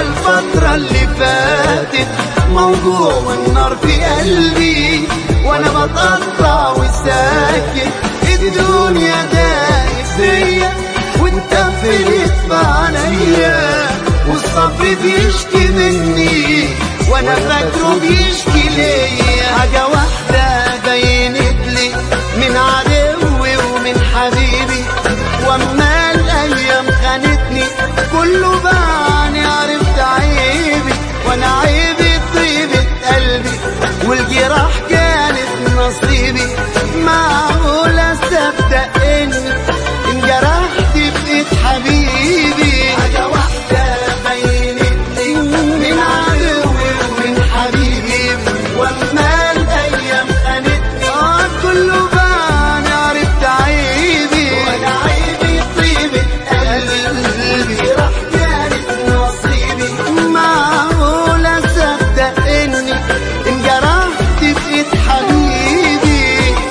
الفترة اللي فاتت موجوع والنار في قلبي وانا بتقطع وساكت الدنيا دايب فيا وانت فلت عليا والصبر بيشكي مني وانا فاكره بيشكي ليا حاجة واحدة بينت لي من عدوي ومن حبيبي واما الايام خانتني كله بعني عرفت عيبي وانا عيبي طيبة قلبي والجراح كانت نصيبي معقولة صدق اني انجرحت بإيد حبيبي حاجة واحدة بينت لي من عدوي ومن حبيبي واما الايام خانتني اه كله بان عرفت عيبي وانا عيبي طيبة قلبي راح كانت نصيبي معقولة صدق اني انجرحت بإيد حبيبي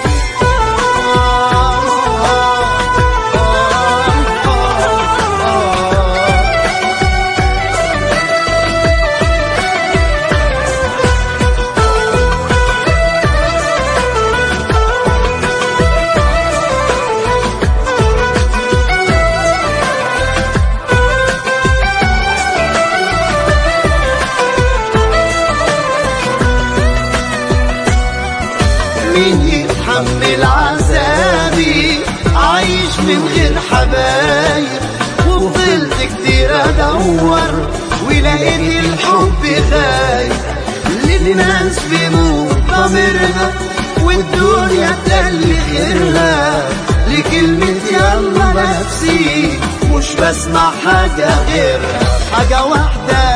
مين يتحمل عذابي عايش من غير حبايب وفضلت كتير ادور ولقيت الحب غايب للناس بيموت ضميرها والدنيا تلي غيرها لكلمة يلا نفسي مش بسمع حاجة غيرها حاجة واحدة